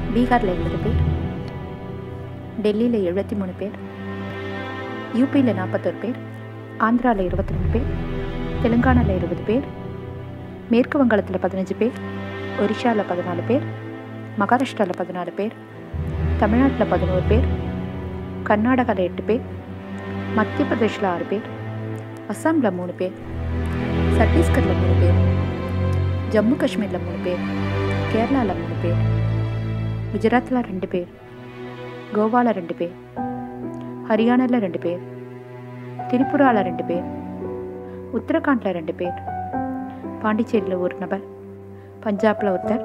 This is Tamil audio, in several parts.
பீகாரில் எழுபது பேர் டெல்லியில் எழுபத்தி மூணு பேர் யூபியில் நாற்பத்தொரு பேர் ஆந்திராவில் இருபத்தி ரெண்டு பேர் தெலுங்கானாவில் இருபது பேர் மேற்கு வங்காளத்தில் பதினஞ்சு பேர் ஒரிஷாவில் பதினாலு பேர் மகாராஷ்டிராவில் பதினாலு பேர் தமிழ்நாட்டில் பதினோரு பேர் கர்நாடகாவில் எட்டு பேர் மத்திய பிரதேஷில் ஆறு பேர் அஸ்ஸாமில் மூணு பேர் சத்தீஸ்கரில் மூணு பேர் ஜம்மு காஷ்மீரில் மூணு பேர் கேரளாவில் மூணு பேர் குஜராத்தில் ரெண்டு பேர் கோவாவில் ரெண்டு பேர் ஹரியானாவில் ரெண்டு பேர் திரிபுராவில் ரெண்டு பேர் உத்தரகாண்டில் ரெண்டு பேர் பாண்டிச்சேரியில் ஒரு நபர் பஞ்சாபில் ஒருத்தர்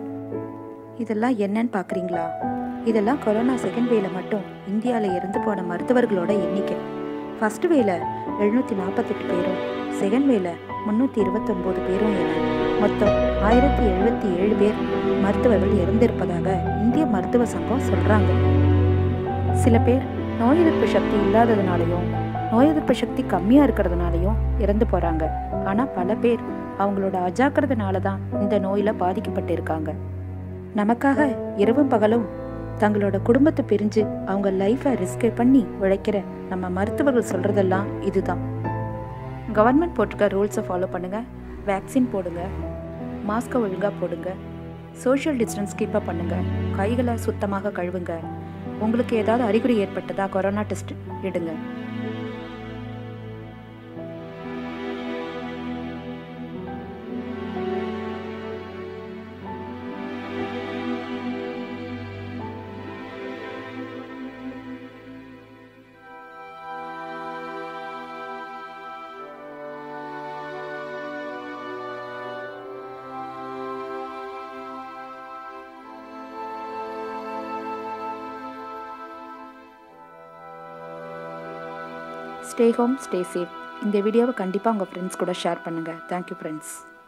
இதெல்லாம் என்னன்னு பார்க்குறீங்களா இதெல்லாம் கொரோனா செகண்ட் வேல மட்டும் இந்தியாவில் இறந்து போன மருத்துவர்களோட எண்ணிக்கை ஃபர்ஸ்ட் வேல எழுநூற்றி நாற்பத்தெட்டு பேரும் செகண்ட் வேல முந்நூற்றி இருபத்தொம்போது பேரும் என மொத்தம் ஆயிரத்தி எழுபத்தி ஏழு பேர் மருத்துவர்கள் இறந்திருப்பதாக இந்திய மருத்துவ சங்கம் சொல்கிறாங்க சில பேர் நோய் எதிர்ப்பு சக்தி இல்லாததுனாலையும் நோய் எதிர்ப்பு சக்தி கம்மியாக இருக்கிறதுனாலையும் இறந்து போகிறாங்க ஆனால் பல பேர் அவங்களோட அஜாக்கிரதனால தான் இந்த நோயில் பாதிக்கப்பட்டு இருக்காங்க நமக்காக இரவும் பகலும் தங்களோட குடும்பத்தை பிரிஞ்சு அவங்க லைஃப்பை ரிஸ்க் பண்ணி உழைக்கிற நம்ம மருத்துவர்கள் சொல்கிறதெல்லாம் இதுதான் கவர்மெண்ட் போட்டிருக்க ரூல்ஸை ஃபாலோ பண்ணுங்கள் வேக்சின் போடுங்க மாஸ்கை ஒழுங்காக போடுங்க சோஷியல் டிஸ்டன்ஸ் கீப்பப் பண்ணுங்கள் கைகளை சுத்தமாக கழுவுங்க உங்களுக்கு ஏதாவது அறிகுறி ஏற்பட்டதா கொரோனா டெஸ்ட் எடுங்க ஸ்டே ஹோம் ஸ்டே சேஃப் இந்த வீடியோவை கண்டிப்பாக உங்கள் ஃப்ரெண்ட்ஸ் கூட ஷேர் பண்ணுங்கள் தேங்க்யூ ஃப்ரெண்ட்ஸ்